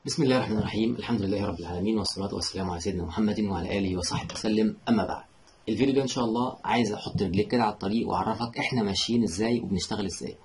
بسم الله الرحمن الرحيم الحمد لله رب العالمين والصلاة والسلام على سيدنا محمد وعلى آله وصحبه وسلم أما بعد الفيديو ده إن شاء الله عايز أحط رجليك كده على الطريق وأعرفك إحنا ماشيين إزاي وبنشتغل إزاي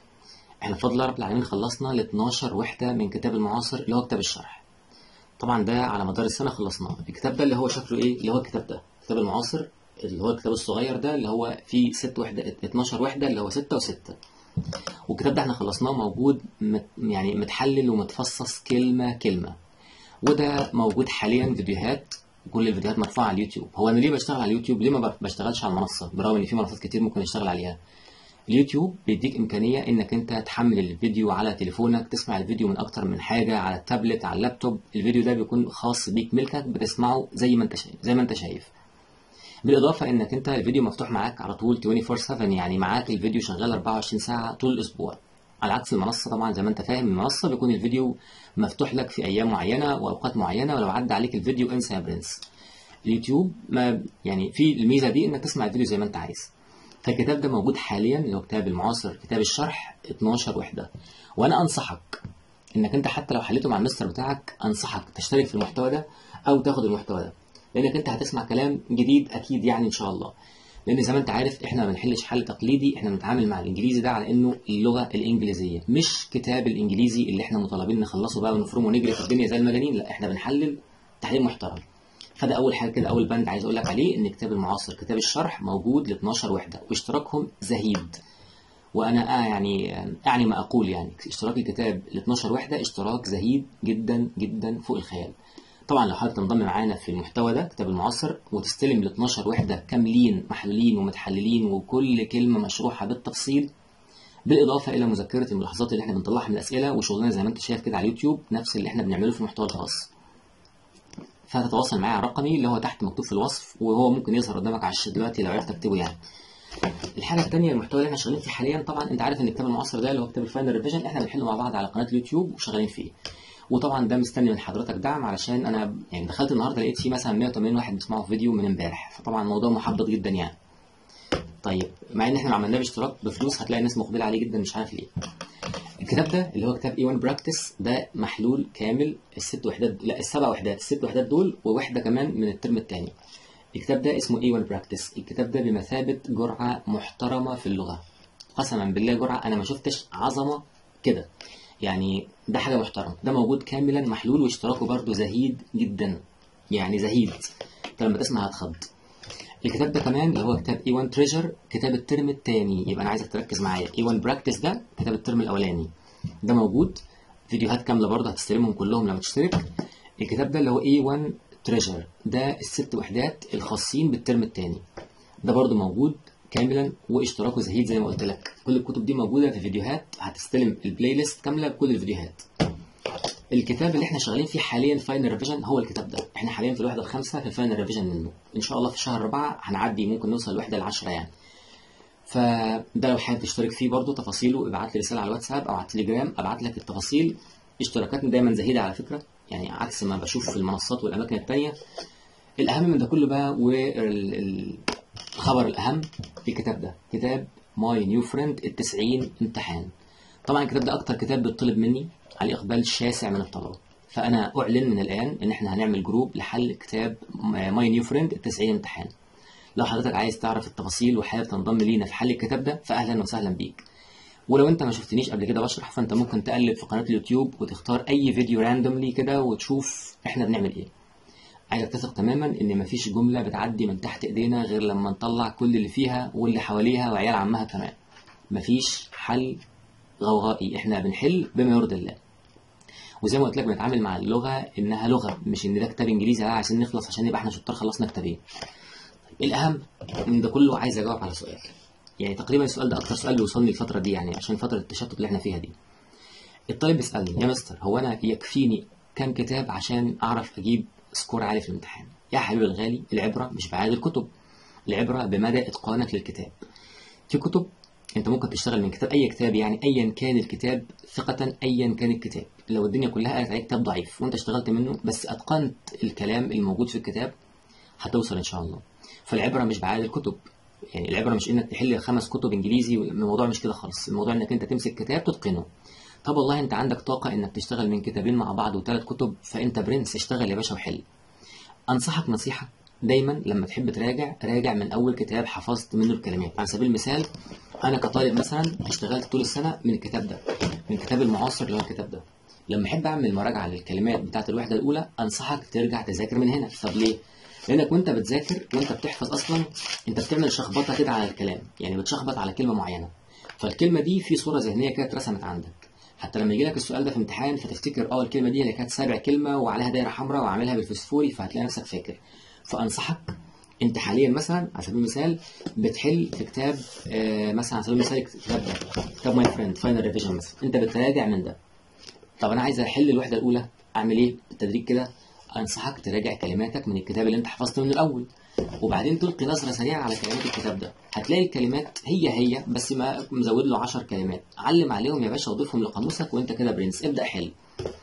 إحنا بفضل الله رب العالمين خلصنا ل 12 وحدة من كتاب المعاصر اللي هو كتاب الشرح طبعا ده على مدار السنة خلصناه الكتاب ده اللي هو شكله إيه اللي هو الكتاب ده كتاب المعاصر اللي هو الكتاب الصغير ده اللي هو فيه 6 وحدة 12 وحدة اللي هو 6 و6 والكتاب ده احنا خلصناه موجود مت يعني متحلل ومتفصص كلمة كلمة وده موجود حاليا فيديوهات كل الفيديوهات مرفوعة على اليوتيوب هو انا ليه بشتغل على اليوتيوب ليه ما بشتغلش على المنصة برغم ان في منصات كتير ممكن اشتغل عليها اليوتيوب بيديك امكانية انك انت تحمل الفيديو على تليفونك تسمع الفيديو من اكتر من حاجة على التابلت على اللابتوب الفيديو ده بيكون خاص بيك ملكك بتسمعه زي ما انت شايف زي ما انت شايف بالاضافه انك انت الفيديو مفتوح معاك على طول 24 7 يعني معاك الفيديو شغال 24 ساعه طول الاسبوع على عكس المنصه طبعا زي ما انت فاهم المنصه بيكون الفيديو مفتوح لك في ايام معينه واوقات معينه ولو عدى عليك الفيديو انسى يا برنس اليوتيوب ما يعني في الميزه دي انك تسمع الفيديو زي ما انت عايز فالكتاب ده موجود حاليا اللي هو كتاب المعاصر كتاب الشرح 12 وحده وانا انصحك انك انت حتى لو حليته مع المستر بتاعك انصحك تشترك في المحتوى ده او تاخد المحتوى ده لانك انت هتسمع كلام جديد اكيد يعني ان شاء الله لان زي ما انت عارف احنا ما بنحلش حل تقليدي احنا بنتعامل مع الانجليزي ده على انه اللغه الانجليزيه مش كتاب الانجليزي اللي احنا مطالبين نخلصه بقى ونفرمه ونجري في الدنيا زي المجانين لا احنا بنحلل تحليل محترم فده اول حاجه كده اول بند عايز اقول لك عليه ان كتاب المعاصر كتاب الشرح موجود ل 12 وحده واشتراكهم زهيد وانا آه يعني اعني ما اقول يعني اشتراك الكتاب ل 12 وحده اشتراك زهيد جدا جدا فوق الخيال طبعا لو حضرتك تنضم معانا في المحتوى ده كتاب المعاصر وتستلم ال 12 وحده كاملين محلولين ومتحللين وكل كلمه مشروحه بالتفصيل بالاضافه الى مذكره الملاحظات اللي احنا بنطلعها من الاسئله وشغلنا زي ما انت شايف كده على اليوتيوب نفس اللي احنا بنعمله في المحتوى الخاص فتتواصل معايا على رقمي اللي هو تحت مكتوب في الوصف وهو ممكن يظهر قدامك على الشاشه دلوقتي لو عرفت تكتبه يعني الحاجه الثانيه المحتوى اللي احنا شغالين فيه حاليا طبعا انت عارف ان كتاب المعاصر ده اللي هو كتاب الفاينل ريفيجن احنا بنحله مع بعض على قناه اليوتيوب وشغالين فيه وطبعا ده مستني من حضرتك دعم علشان انا يعني دخلت النهارده لقيت فيه مثلا 180 واحد بيسمعوا فيديو من امبارح فطبعا الموضوع محبط جدا يعني طيب مع ان احنا عملناه باشتراك بفلوس هتلاقي الناس مقبله عليه جدا مش عارف ليه الكتاب ده اللي هو كتاب اي 1 براكتس ده محلول كامل الست وحدات لا السبع وحدات الست وحدات دول ووحده كمان من الترم الثاني الكتاب ده اسمه اي 1 براكتس الكتاب ده بمثابه جرعه محترمه في اللغه قسما بالله جرعه انا ما شفتش عظمه كده يعني ده حاجه محترمه ده موجود كاملا محلول واشتراكه برده زهيد جدا يعني زهيد انت لما تسمع هتخض الكتاب ده كمان اللي هو كتاب اي 1 تريجر كتاب الترم الثاني يبقى انا عايزك تركز معايا اي 1 براكتس ده كتاب الترم الاولاني ده موجود فيديوهات كامله برضه هتستلمهم كلهم لما تشترك الكتاب ده اللي هو اي 1 تريجر ده الست وحدات الخاصين بالترم الثاني ده برضه موجود كاملا واشتراكه زهيد زي ما قلت لك كل الكتب دي موجوده في فيديوهات هتستلم البلاي ليست كامله بكل الفيديوهات الكتاب اللي احنا شغالين فيه حاليا فاينل ريفيجن هو الكتاب ده احنا حاليا في الوحده الخامسه في الفاينل ريفيجن منه ان شاء الله في الشهر الرابعه هنعدي ممكن نوصل الوحده العشره يعني فده لو حابب تشترك فيه برضه تفاصيله ابعت لي رساله على الواتساب او على التليجرام ابعت لك التفاصيل اشتراكاتنا دايما زهيده على فكره يعني عكس ما بشوف في المنصات والاماكن التانية الاهم من ده كله بقى والخبر الاهم في الكتاب ده كتاب ماي نيو فريند ال 90 امتحان طبعا الكتاب ده اكتر كتاب بيطلب مني عليه اقبال شاسع من الطلبه فانا اعلن من الان ان احنا هنعمل جروب لحل كتاب ماي نيو فريند ال 90 امتحان لو حضرتك عايز تعرف التفاصيل وحابب تنضم لينا في حل الكتاب ده فاهلا وسهلا بيك ولو انت ما شفتنيش قبل كده بشرح فانت ممكن تقلب في قناه اليوتيوب وتختار اي فيديو راندوملي كده وتشوف احنا بنعمل ايه عايزك تثق تماما ان مفيش جمله بتعدي من تحت ايدينا غير لما نطلع كل اللي فيها واللي حواليها وعيال عمها كمان مفيش حل غوغائي احنا بنحل بما يرضي الله وزي ما قلت لك بنتعامل مع اللغه انها لغه مش ان ده كتاب انجليزي اه عشان نخلص عشان يبقى احنا شطار خلصنا كتابين الاهم من ده كله عايز اجاوب على سؤال يعني تقريبا السؤال ده اكتر سؤال بيوصلني الفتره دي يعني عشان فتره التشتت اللي احنا فيها دي الطالب بيسالني يا مستر هو انا يكفيني كام كتاب عشان اعرف اجيب سكور عالي في الامتحان يا حبيبي الغالي العبره مش بعدد الكتب العبره بمدى اتقانك للكتاب في كتب انت ممكن تشتغل من كتاب اي كتاب يعني ايا كان الكتاب ثقه ايا كان الكتاب لو الدنيا كلها قالت عليك كتاب ضعيف وانت اشتغلت منه بس اتقنت الكلام الموجود في الكتاب هتوصل ان شاء الله فالعبره مش بعدد الكتب يعني العبره مش انك تحل خمس كتب انجليزي الموضوع مش كده خالص الموضوع انك انت تمسك كتاب تتقنه طب والله انت عندك طاقه انك تشتغل من كتابين مع بعض وثلاث كتب فانت برنس اشتغل يا باشا وحل انصحك نصيحه دايما لما تحب تراجع راجع من اول كتاب حفظت منه الكلمات على سبيل المثال انا كطالب مثلا اشتغلت طول السنه من الكتاب ده من الكتاب المعاصر اللي هو الكتاب ده لما احب اعمل مراجعه للكلمات بتاعه الوحده الاولى انصحك ترجع تذاكر من هنا طب ليه لانك وانت بتذاكر وانت بتحفظ اصلا انت بتعمل شخبطه كده على الكلام يعني بتشخبط على كلمه معينه فالكلمه دي في صوره ذهنيه كده اترسمت عندك حتى لما يجي لك السؤال ده في امتحان فتفتكر اه الكلمه دي اللي كانت سابع كلمه وعليها دايره حمراء وعاملها بالفسفوري فهتلاقي نفسك فاكر فانصحك انت حاليا مثلا على سبيل المثال بتحل في كتاب آه مثلا على سبيل المثال الكتاب ده كتاب ماي فريند فاينل ريفيجن مثلا انت بتراجع من ده طب انا عايز احل الوحده الاولى اعمل ايه بالتدريج كده انصحك تراجع كلماتك من الكتاب اللي انت حفظته من الاول وبعدين تلقي نظره سريعه على كلمات الكتاب ده هتلاقي الكلمات هي هي بس ما مزود له 10 كلمات علم عليهم يا باشا وضيفهم لقاموسك وانت كده برنس ابدا حل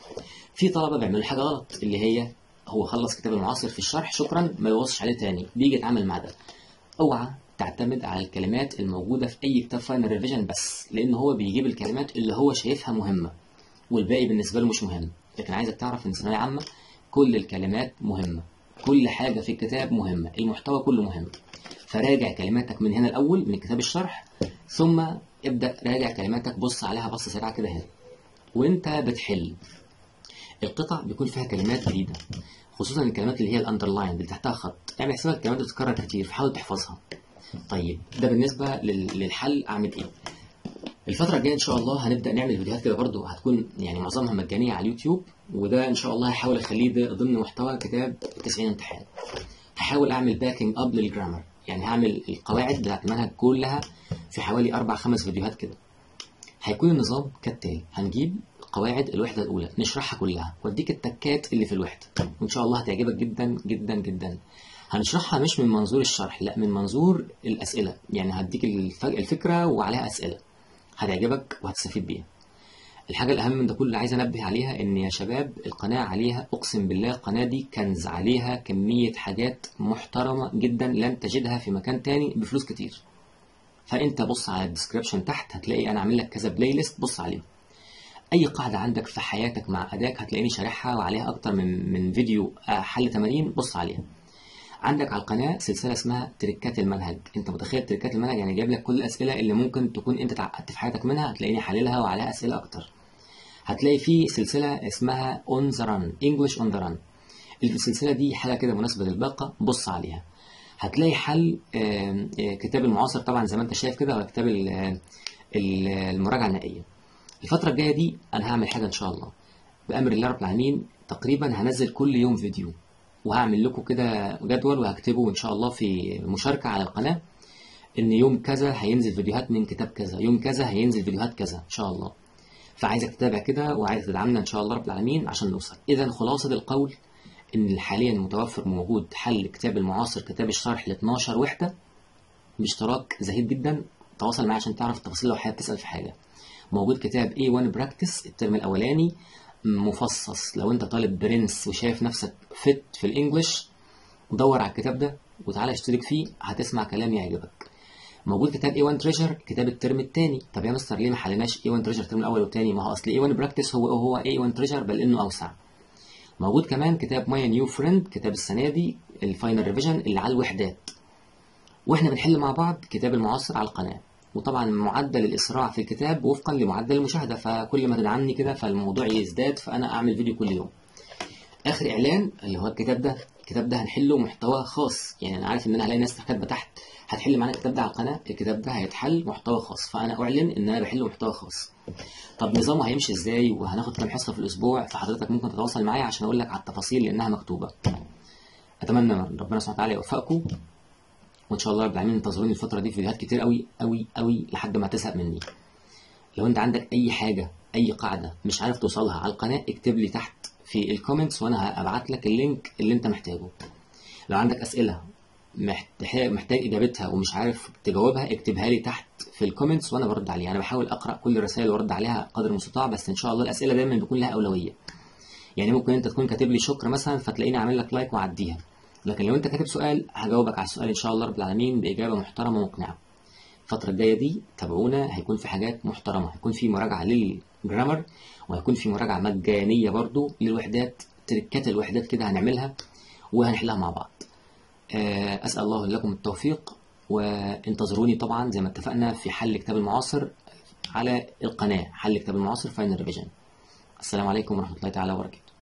في طلبه بيعملوا حاجه غلط اللي هي هو خلص كتاب المعاصر في الشرح شكرا ما يبصش عليه تاني بيجي يتعامل مع ده اوعى تعتمد على الكلمات الموجوده في اي كتاب فاينل ريفيجن بس لان هو بيجيب الكلمات اللي هو شايفها مهمه والباقي بالنسبه له مش مهم لكن عايزك تعرف ان ثانويه عامه كل الكلمات مهمه كل حاجه في الكتاب مهمه المحتوى كله مهم فراجع كلماتك من هنا الاول من كتاب الشرح ثم ابدا راجع كلماتك بص عليها بصه سريعه كده هنا وانت بتحل القطع بيكون فيها كلمات جديده خصوصا الكلمات اللي هي الاندرلاين اللي تحتها خط اعمل حسابك الكلمات بتتكرر كتير فحاول تحفظها طيب ده بالنسبه لل- للحل اعمل ايه الفترة الجاية إن شاء الله هنبدأ نعمل فيديوهات كده برضو هتكون يعني معظمها مجانية على اليوتيوب وده إن شاء الله هحاول أخليه ده ضمن محتوى كتاب 90 امتحان هحاول أعمل باكينج أب للجرامر يعني هعمل القواعد بتاعت المنهج كلها في حوالي أربع خمس فيديوهات كده هيكون النظام كالتالي هنجيب قواعد الوحدة الأولى نشرحها كلها وأديك التكات اللي في الوحدة وإن شاء الله هتعجبك جدا جدا جدا هنشرحها مش من منظور الشرح لا من منظور الأسئلة يعني هديك الف- الفكرة وعليها أسئلة هتعجبك وهتستفيد بيها الحاجة الأهم من ده كله اللي عايز أنبه عليها إن يا شباب القناة عليها أقسم بالله القناة دي كنز عليها كمية حاجات محترمة جدا لن تجدها في مكان تاني بفلوس كتير فأنت بص على الديسكربشن تحت هتلاقي أنا عامل لك كذا بلاي ليست بص عليهم أي قاعدة عندك في حياتك مع أداك هتلاقيني شارحها وعليها أكتر من من فيديو آه، حل تمارين بص عليها عندك على القناة سلسلة اسمها تريكات المنهج انت متخيل تريكات المنهج يعني جايب لك كل الأسئلة اللي ممكن تكون انت اتعقدت في حياتك منها هتلاقيني حللها وعليها أسئلة أكتر هتلاقي في سلسلة اسمها On the Run English on the Run السلسلة دي حاجة كده مناسبة للباقة بص عليها هتلاقي حل آم، آه، كتاب المعاصر طبعا زي ما انت شايف كده هو كتاب ال- ال- المراجعة النهائية الفترة الجاية دي أنا هعمل حاجة إن شاء الله بأمر الله رب العالمين تقريبا هنزل كل يوم فيديو وهعمل لكم كده جدول وهكتبه إن شاء الله في مشاركة على القناة إن يوم كذا هينزل فيديوهات من كتاب كذا يوم كذا هينزل فيديوهات كذا إن شاء الله فعايزك تتابع كده وعايزك تدعمنا إن شاء الله رب العالمين عشان نوصل إذا خلاصة القول إن حاليا متوفر موجود حل كتاب المعاصر كتاب الشرح ل 12 وحدة باشتراك زهيد جدا تواصل معايا عشان تعرف التفاصيل لو حابب تسأل في حاجة موجود كتاب A1 براكتس الترم الأولاني مفصص لو أنت طالب برنس وشايف نفسك فت في الإنجليش دور على الكتاب ده وتعالى اشترك فيه هتسمع كلام يعجبك موجود كتاب A1 تريجر كتاب الترم الثاني طب يا مستر ليه ما حليناش A1 تريجر الترم الأول والثاني ما هو أصل A1 براكتس هو هو A1 تريجر بل إنه أوسع موجود كمان كتاب ماي نيو فريند كتاب السنة دي الفاينل ريفيجن اللي على الوحدات واحنا بنحل مع بعض كتاب المعاصر على القناة وطبعا معدل الإسراع في الكتاب وفقا لمعدل المشاهدة فكل ما تدعمني كده فالموضوع يزداد فأنا أعمل فيديو كل يوم آخر إعلان اللي هو الكتاب ده الكتاب ده هنحله محتوى خاص يعني أنا عارف إن أنا هلاقي ناس كاتبة تحت هتحل معانا الكتاب ده على القناة الكتاب ده هيتحل محتوى خاص فأنا أعلن إن أنا بحله محتوى خاص طب نظامه هيمشي ازاي وهناخد كام حصه في الاسبوع فحضرتك ممكن تتواصل معايا عشان اقول لك على التفاصيل لانها مكتوبه اتمنى ربنا سبحانه وتعالى يوفقكم وان شاء الله رب العالمين انتظروني الفتره دي في فيديوهات كتير قوي قوي قوي لحد ما تزهق مني لو انت عندك اي حاجه اي قاعده مش عارف توصلها على القناه اكتب لي تحت في الكومنتس وانا هبعت لك اللينك اللي انت محتاجه لو عندك اسئله محتاج محتاج اجابتها ومش عارف تجاوبها اكتبها لي تحت في الكومنتس وانا برد عليها انا بحاول اقرا كل الرسائل وارد عليها قدر المستطاع بس ان شاء الله الاسئله دايما بيكون لها اولويه يعني ممكن انت تكون كاتب لي شكر مثلا فتلاقيني عامل لك لايك واعديها لكن لو انت كاتب سؤال هجاوبك على السؤال ان شاء الله رب العالمين باجابه محترمه ومقنعه الفترة الجاية دي تابعونا هيكون في حاجات محترمة هيكون في مراجعة للجرامر وهيكون في مراجعة مجانية برضو للوحدات تركات الوحدات كده هنعملها وهنحلها مع بعض آه، أسأل الله لكم التوفيق وانتظروني طبعا زي ما اتفقنا في حل كتاب المعاصر على القناة حل كتاب المعاصر فاينل ريفيجن السلام عليكم ورحمة الله تعالى وبركاته